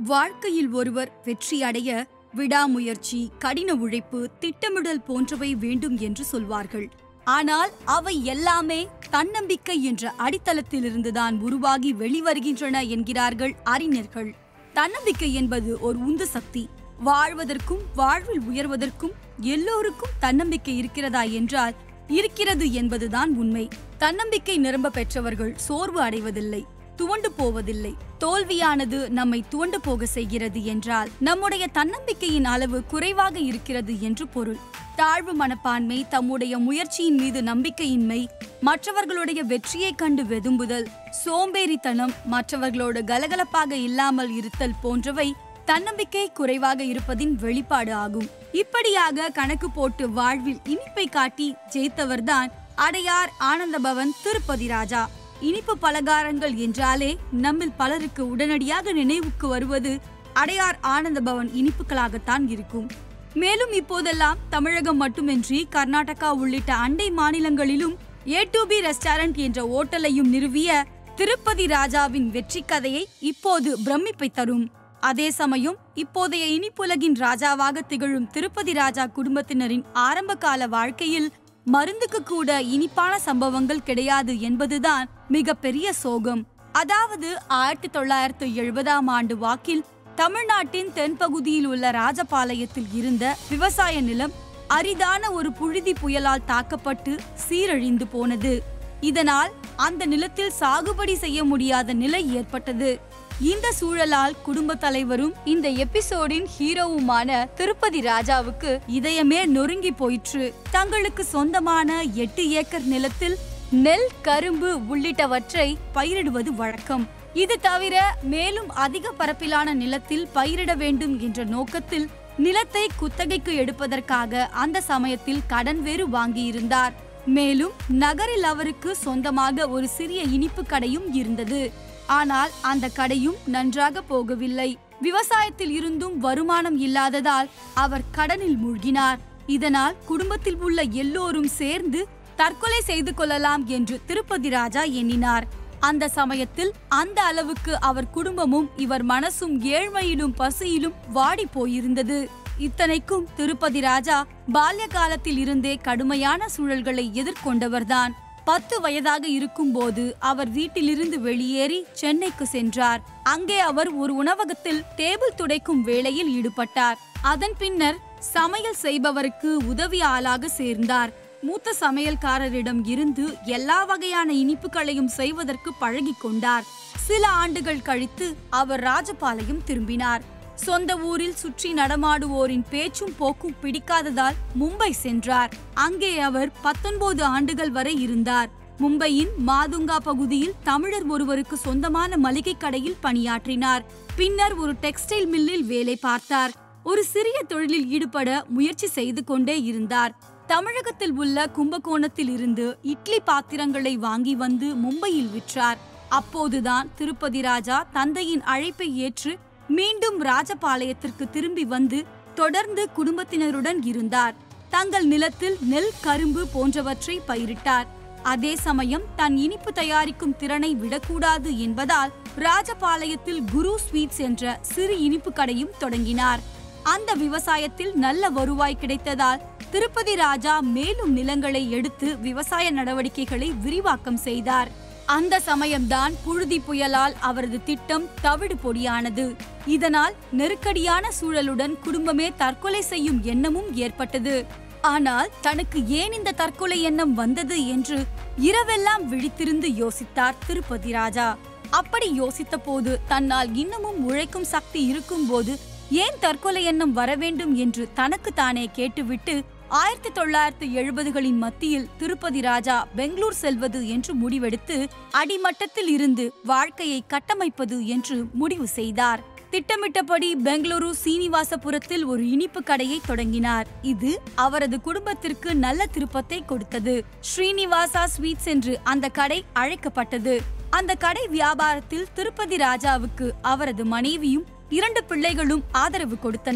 வாழ்க்கையில் ஒருவர் வெற்றி அடைய விடாமுயற்சி கடின உழைப்பு திட்டமிடல் போன்றவை வேண்டும் என்று சொல்வார்கள் ஆனால் அவை எல்லாமே தன்னம்பிக்கை என்ற அடித்தளத்திலிருந்துதான் உருவாகி வெளிவருகின்றன என்கிறார்கள் அறிஞர்கள் தன்னம்பிக்கை என்பது ஒரு உந்து சக்தி வாழ்வதற்கும் வாழ்வில் உயர்வதற்கும் எல்லோருக்கும் தன்னம்பிக்கை இருக்கிறதா என்றால் இருக்கிறது என்பதுதான் உண்மை தன்னம்பிக்கை நிரம்ப பெற்றவர்கள் சோர்வு அடைவதில்லை துவண்டு போவதில்லை தோல்வியானது நம்மை துவண்டு போக செய்கிறது என்றால் நம்முடைய தன்னம்பிக்கையின் அளவு குறைவாக இருக்கிறது என்று பொருள் தாழ்வு மனப்பான்மை தம்முடைய முயற்சியின் மீது நம்பிக்கையின்மை மற்றவர்களுடைய வெற்றியைக் கண்டு வெதும்புதல் சோம்பேறித்தனம் மற்றவர்களோடு கலகலப்பாக இல்லாமல் இருத்தல் போன்றவை தன்னம்பிக்கை குறைவாக இருப்பதின் வெளிப்பாடு ஆகும் இப்படியாக கணக்கு போட்டு வாழ்வில் இனிப்பை காட்டி ஜெயித்தவர்தான் அடையார் ஆனந்தபவன் திருப்பதி ராஜா இனிப்பு பலகாரங்கள் என்றாலே நம்மில் பலருக்கு உடனடியாக நினைவுக்கு வருவது அடையார் ஆனந்தபவன் இனிப்புகளாகத்தான் இருக்கும் மேலும் இப்போதெல்லாம் தமிழகம் மட்டுமின்றி கர்நாடகா உள்ளிட்ட அண்டை மாநிலங்களிலும் ஏ டு பி ரெஸ்டாரண்ட் என்ற ஓட்டலையும் நிறுவிய திருப்பதி ராஜாவின் வெற்றி கதையை இப்போது பிரமிப்பை தரும் அதே சமயம் இப்போதைய இனிப்புலகின் ராஜாவாக திகழும் திருப்பதி ராஜா குடும்பத்தினரின் ஆரம்பகால வாழ்க்கையில் மருந்துக்கு கூட இனிப்பான சம்பவங்கள் கிடையாது என்பதுதான் மிகப்பெரிய சோகம் அதாவது ஆயிரத்தி தொள்ளாயிரத்து எழுபதாம் ஆண்டு வாக்கில் தமிழ்நாட்டின் தென்பகுதியில் உள்ள ராஜபாளையத்தில் இருந்த விவசாய நிலம் அரிதான ஒரு புழுதி புயலால் தாக்கப்பட்டு சீரழிந்து போனது இதனால் அந்த நிலத்தில் சாகுபடி செய்ய முடியாத நிலை ஏற்பட்டது இந்த சூழலால் குடும்ப தலைவரும் இந்த எபிசோடின் ஹீரோவுமான திருப்பதி ராஜாவுக்கு இதயமே நொறுங்கி போயிற்று தங்களுக்கு சொந்தமான எட்டு ஏக்கர் நிலத்தில் நெல் கரும்பு உள்ளிட்டவற்றை பயிரிடுவது வழக்கம் இது தவிர மேலும் அதிக பரப்பிலான நிலத்தில் பயிரிட வேண்டும் என்ற நோக்கத்தில் நிலத்தை குத்தகைக்கு எடுப்பதற்காக அந்த சமயத்தில் கடன் வேறு வாங்கியிருந்தார் மேலும் நகரில் அவருக்கு சொந்தமாக ஒரு சிறிய இனிப்பு கடையும் இருந்தது ஆனால் அந்த கடையும் நன்றாக போகவில்லை விவசாயத்தில் இருந்தும் வருமானம் இல்லாததால் அவர் கடனில் மூழ்கினார் இதனால் குடும்பத்தில் உள்ள எல்லோரும் சேர்ந்து தற்கொலை செய்து கொள்ளலாம் என்று திருப்பதி ராஜா எண்ணினார் அந்த சமயத்தில் அந்த அளவுக்கு அவர் குடும்பமும் இவர் மனசும் ஏழ்மையிலும் பசியிலும் வாடி போயிருந்தது இத்தனைக்கும் திருப்பதி ராஜா பால்ய காலத்தில் இருந்தே கடுமையான சூழல்களை எதிர்கொண்டவர்தான் பத்து வயதாக இருக்கும்போது அவர் வீட்டிலிருந்து வெளியேறி சென்னைக்கு சென்றார் அங்கே அவர் ஒரு உணவகத்தில் டேபிள் துடைக்கும் வேலையில் ஈடுபட்டார் அதன் பின்னர் சமையல் செய்பவருக்கு உதவி ஆளாக சேர்ந்தார் மூத்த சமையல்காரரிடம் இருந்து எல்லா வகையான இனிப்புகளையும் செய்வதற்கு பழகிக் கொண்டார் சில ஆண்டுகள் கழித்து அவர் ராஜபாளையம் திரும்பினார் சொந்த ஊரில் சுற்றி நடமாடுவோரின் பேச்சும் போக்கும் பிடிக்காததால் மும்பை சென்றார் அங்கே அவர் பத்தொன்பது ஆண்டுகள் வரை இருந்தார் மும்பையின் மாதுங்கா பகுதியில் தமிழர் ஒருவருக்கு சொந்தமான மளிகை கடையில் பணியாற்றினார் பின்னர் ஒரு டெக்ஸ்டைல் மில்லில் வேலை பார்த்தார் ஒரு சிறிய தொழிலில் ஈடுபட முயற்சி செய்து கொண்டே இருந்தார் தமிழகத்தில் உள்ள கும்பகோணத்தில் இருந்து இட்லி பாத்திரங்களை வாங்கி வந்து மும்பையில் விற்றார் அப்போதுதான் திருப்பதி ராஜா தந்தையின் அழைப்பை ஏற்று மீண்டும் ராஜபாளையத்திற்கு திரும்பி வந்து தொடர்ந்து குடும்பத்தினருடன் இருந்தார் தங்கள் நிலத்தில் நெல் கரும்பு போன்றவற்றை பயிரிட்டார் அதே சமயம் தன் இனிப்பு தயாரிக்கும் திறனை விடக்கூடாது என்பதால் ராஜபாளையத்தில் குரு ஸ்வீட்ஸ் என்ற சிறு இனிப்பு கடையும் தொடங்கினார் அந்த விவசாயத்தில் நல்ல வருவாய் கிடைத்ததால் திருப்பதி ராஜா மேலும் நிலங்களை எடுத்து விவசாய நடவடிக்கைகளை விரிவாக்கம் செய்தார் அந்த சமயம்தான் புழுதி புயலால் அவரது திட்டம் தவிடு பொடியானது இதனால் நெருக்கடியான சூழலுடன் குடும்பமே தற்கொலை செய்யும் எண்ணமும் ஏற்பட்டது ஆனால் தனக்கு ஏன் இந்த தற்கொலை எண்ணம் வந்தது என்று இரவெல்லாம் விழித்திருந்து யோசித்தார் திருப்பதி ராஜா அப்படி யோசித்த போது தன்னால் இன்னமும் உழைக்கும் சக்தி இருக்கும்போது ஏன் தற்கொலை எண்ணம் வர வேண்டும் என்று தனக்கு தானே கேட்டுவிட்டு ஆயிரத்தி தொள்ளாயிரத்து எழுபதுகளின் மத்தியில் திருப்பதி ராஜா பெங்களூர் செல்வது என்று முடிவெடுத்து அடிமட்டத்தில் இருந்து வாழ்க்கையை கட்டமைப்பது என்று முடிவு செய்தார் திட்டமிட்டபடி பெங்களூரு சீனிவாசபுரத்தில் ஒரு இனிப்பு கடையை தொடங்கினார் இது அவரது குடும்பத்திற்கு நல்ல திருப்பத்தை கொடுத்தது ஸ்ரீனிவாசா ஸ்வீட்ஸ் என்று அந்த கடை அழைக்கப்பட்டது அந்த கடை வியாபாரத்தில் திருப்பதி ராஜாவுக்கு அவரது மனைவியும் இரண்டு பிள்ளைகளும் ஆதரவு கொடுத்தனர்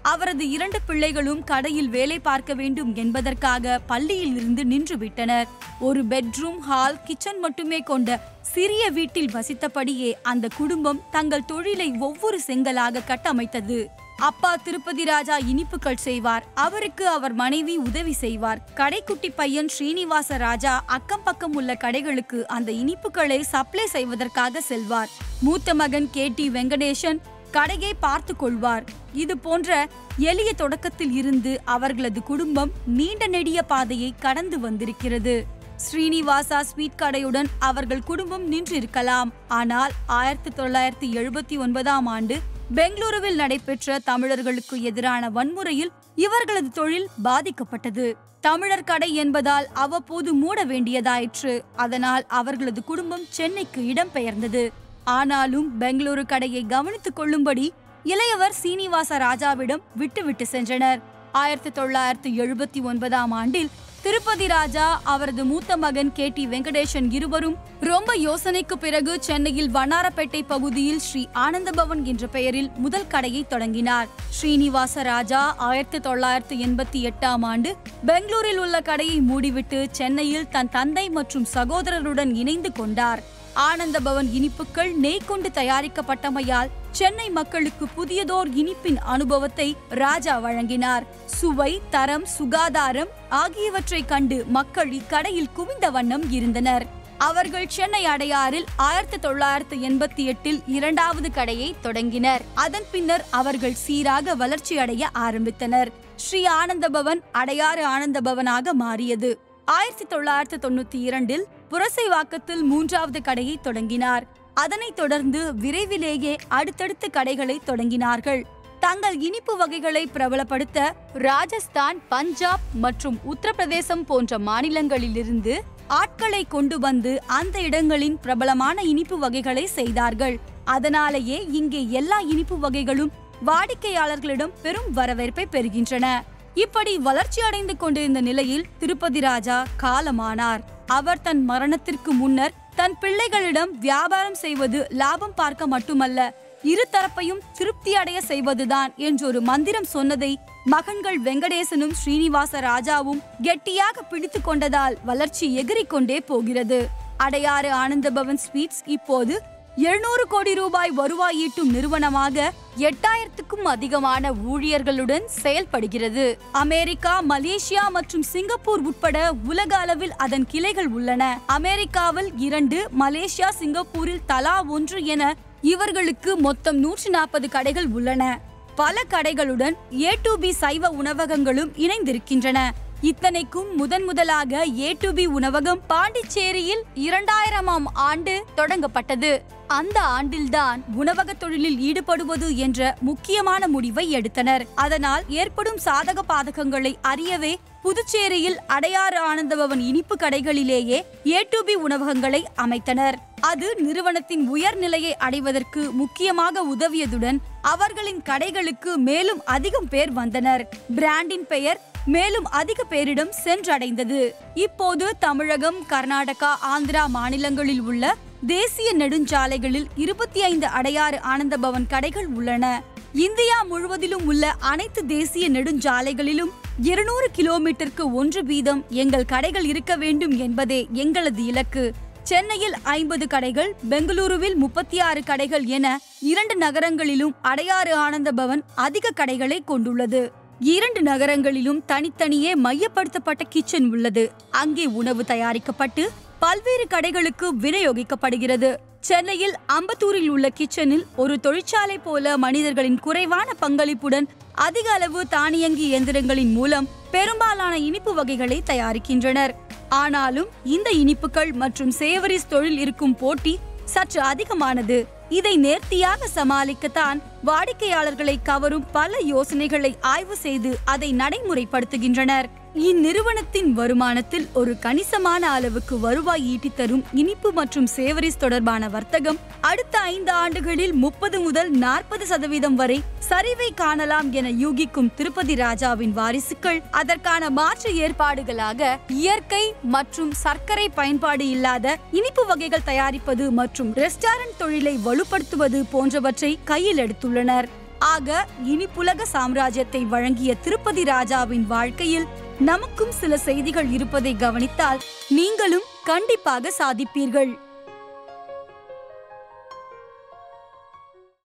அவரது இரண்டு பிள்ளைகளும் கடையில் வேலை பார்க்க வேண்டும் என்பதற்காக பள்ளியில் இருந்து நின்று விட்டனர் ஒரு பெட்ரூம் ஹால் கிச்சன் மட்டுமே கொண்ட சிறிய வீட்டில் வசித்தபடியே அந்த குடும்பம் தங்கள் தொழிலை ஒவ்வொரு செங்கலாக கட்டமைத்தது அப்பா திருப்பதி ராஜா இனிப்புகள் செய்வார் அவருக்கு அவர் மனைவி உதவி செய்வார் கடைக்குட்டி பையன் ஸ்ரீனிவாச ராஜா அக்கம் பக்கம் உள்ள கடைகளுக்கு அந்த இனிப்புகளை சப்ளை செய்வதற்காக செல்வார் மூத்த மகன் கே டி வெங்கடேசன் கடையை பார்த்து கொள்வார் இது போன்ற எளிய தொடக்கத்தில் இருந்து அவர்களது குடும்பம் நீண்ட நெடிய பாதையை கடந்து வந்திருக்கிறது ஸ்ரீனிவாசா ஸ்வீட் கடையுடன் அவர்கள் குடும்பம் நின்றிருக்கலாம் ஆனால் ஆயிரத்தி தொள்ளாயிரத்தி எழுபத்தி ஒன்பதாம் ஆண்டு பெங்களூருவில் நடைபெற்ற தமிழர்களுக்கு எதிரான வன்முறையில் இவர்களது தொழில் பாதிக்கப்பட்டது தமிழர் கடை என்பதால் அவ்வப்போது மூட வேண்டியதாயிற்று அதனால் அவர்களது குடும்பம் சென்னைக்கு இடம்பெயர்ந்தது ஆனாலும் பெங்களூரு கடையை கவனித்துக் கொள்ளும்படி இளையவர் சீனிவாச ராஜாவிடம் விட்டுவிட்டு சென்றனர் ஆயிரத்தி தொள்ளாயிரத்தி எழுபத்தி ஒன்பதாம் ஆண்டில் திருப்பதி ராஜா அவரது மூத்த மகன் கே டி வெங்கடேசன் இருவரும் ரொம்ப யோசனைக்கு பிறகு சென்னையில் வண்ணாரப்பேட்டை பகுதியில் ஸ்ரீ ஆனந்த பவன் என்ற பெயரில் முதல் கடையை தொடங்கினார் ஸ்ரீனிவாச ராஜா ஆயிரத்தி தொள்ளாயிரத்தி எண்பத்தி எட்டாம் ஆண்டு பெங்களூரில் உள்ள கடையை மூடிவிட்டு சென்னையில் தன் தந்தை மற்றும் சகோதரருடன் இணைந்து கொண்டார் ஆனந்த பவன் இனிப்புகள் நெய் கொண்டு தயாரிக்கப்பட்டமையால் சென்னை மக்களுக்கு புதியதோர் இனிப்பின் அனுபவத்தை ராஜா வழங்கினார் சுவை தரம் சுகாதாரம் ஆகியவற்றை கண்டு மக்கள் இக்கடையில் குவிந்த வண்ணம் இருந்தனர் அவர்கள் சென்னை அடையாறில் ஆயிரத்தி தொள்ளாயிரத்தி எண்பத்தி எட்டில் இரண்டாவது கடையை தொடங்கினர் அதன் பின்னர் அவர்கள் சீராக வளர்ச்சி அடைய ஆரம்பித்தனர் ஸ்ரீ ஆனந்த பவன் அடையாறு ஆனந்த பவனாக மாறியது ஆயிரத்தி தொள்ளாயிரத்தி தொண்ணூத்தி இரண்டில் புரசைவாக்கத்தில் மூன்றாவது கடையை தொடங்கினார் அதனைத் தொடர்ந்து விரைவிலேயே அடுத்தடுத்த கடைகளை தொடங்கினார்கள் தங்கள் இனிப்பு வகைகளை பிரபலப்படுத்த ராஜஸ்தான் பஞ்சாப் மற்றும் உத்தரப்பிரதேசம் போன்ற மாநிலங்களிலிருந்து ஆட்களை கொண்டு வந்து அந்த இடங்களின் பிரபலமான இனிப்பு வகைகளை செய்தார்கள் அதனாலேயே இங்கே எல்லா இனிப்பு வகைகளும் வாடிக்கையாளர்களிடம் பெரும் வரவேற்பை பெறுகின்றன இப்படி வளர்ச்சி அடைந்து கொண்டிருந்த நிலையில் திருப்பதி ராஜா காலமானார் அவர் தன் மரணத்திற்கு முன்னர் தன் பிள்ளைகளிடம் வியாபாரம் செய்வது லாபம் பார்க்க மட்டுமல்ல இரு தரப்பையும் திருப்தி அடைய செய்வதுதான் என்றொரு மந்திரம் சொன்னதை மகன்கள் வெங்கடேசனும் ஸ்ரீனிவாச ராஜாவும் கெட்டியாக பிடித்து கொண்டதால் வளர்ச்சி எகிரிக் கொண்டே போகிறது அடையாறு ஆனந்தபவன் ஸ்வீட்ஸ் இப்போது எழுநூறு கோடி ரூபாய் வருவாய் ஈட்டும் நிறுவனமாக எட்டாயிரத்துக்கும் அதிகமான ஊழியர்களுடன் செயல்படுகிறது அமெரிக்கா மலேசியா மற்றும் சிங்கப்பூர் உட்பட உலக அளவில் அதன் கிளைகள் உள்ளன அமெரிக்காவில் இரண்டு மலேசியா சிங்கப்பூரில் தலா ஒன்று என இவர்களுக்கு மொத்தம் நூற்றி நாற்பது கடைகள் உள்ளன பல கடைகளுடன் ஏ டு பி சைவ உணவகங்களும் இணைந்திருக்கின்றன இத்தனைக்கும் முதன் முதலாக ஏ டு பி உணவகம் பாண்டிச்சேரியில் இரண்டாயிரமாம் ஆண்டு தொடங்கப்பட்டது அந்த ஆண்டில்தான் உணவக தொழிலில் ஈடுபடுவது என்ற முக்கியமான முடிவை எடுத்தனர் அதனால் ஏற்படும் சாதக பாதகங்களை அறியவே புதுச்சேரியில் அடையாறு ஆனந்தபவன் இனிப்பு கடைகளிலேயே ஏ டு பி உணவகங்களை அமைத்தனர் அது நிறுவனத்தின் உயர்நிலையை அடைவதற்கு முக்கியமாக உதவியதுடன் அவர்களின் கடைகளுக்கு மேலும் அதிகம் பேர் வந்தனர் பிராண்டின் பெயர் மேலும் அதிக பேரிடம் சென்றடைந்தது இப்போது தமிழகம் கர்நாடகா ஆந்திரா மாநிலங்களில் உள்ள தேசிய நெடுஞ்சாலைகளில் இருபத்தி ஐந்து அடையாறு ஆனந்தபவன் கடைகள் உள்ளன இந்தியா முழுவதிலும் உள்ள அனைத்து தேசிய நெடுஞ்சாலைகளிலும் இருநூறு கிலோமீட்டருக்கு ஒன்று வீதம் எங்கள் கடைகள் இருக்க வேண்டும் என்பதே எங்களது இலக்கு சென்னையில் ஐம்பது கடைகள் பெங்களூருவில் முப்பத்தி ஆறு கடைகள் என இரண்டு நகரங்களிலும் அடையாறு ஆனந்த பவன் அதிக கடைகளை கொண்டுள்ளது இரண்டு நகரங்களிலும் தனித்தனியே மையப்படுத்தப்பட்ட கிச்சன் உள்ளது அங்கே உணவு தயாரிக்கப்பட்டு பல்வேறு கடைகளுக்கு விநியோகிக்கப்படுகிறது சென்னையில் அம்பத்தூரில் உள்ள கிச்சனில் ஒரு தொழிற்சாலை போல மனிதர்களின் குறைவான பங்களிப்புடன் அதிக அளவு தானியங்கி இயந்திரங்களின் மூலம் பெரும்பாலான இனிப்பு வகைகளை தயாரிக்கின்றனர் ஆனாலும் இந்த இனிப்புகள் மற்றும் சேவரிஸ் தொழில் இருக்கும் போட்டி சற்று அதிகமானது இதை நேர்த்தியாக சமாளிக்கத்தான் வாடிக்கையாளர்களை கவரும் பல யோசனைகளை ஆய்வு செய்து அதை நடைமுறைப்படுத்துகின்றனர் இந்நிறுவனத்தின் வருமானத்தில் ஒரு கணிசமான அளவுக்கு வருவாய் ஈட்டித் தரும் இனிப்பு மற்றும் சேவரிஸ் தொடர்பான வர்த்தகம் அடுத்த ஐந்து ஆண்டுகளில் முப்பது முதல் நாற்பது சதவீதம் வரை சரிவை காணலாம் என யூகிக்கும் திருப்பதி ராஜாவின் வாரிசுகள் அதற்கான மாற்று ஏற்பாடுகளாக இயற்கை மற்றும் சர்க்கரை பயன்பாடு இல்லாத இனிப்பு வகைகள் தயாரிப்பது மற்றும் ரெஸ்டாரண்ட் தொழிலை வலுப்படுத்துவது போன்றவற்றை கையில் எடுத்துள்ளனர் ஆக இனிப்புலக சாம்ராஜ்யத்தை வழங்கிய திருப்பதி ராஜாவின் வாழ்க்கையில் நமக்கும் சில செய்திகள் இருப்பதை கவனித்தால் நீங்களும் கண்டிப்பாக சாதிப்பீர்கள்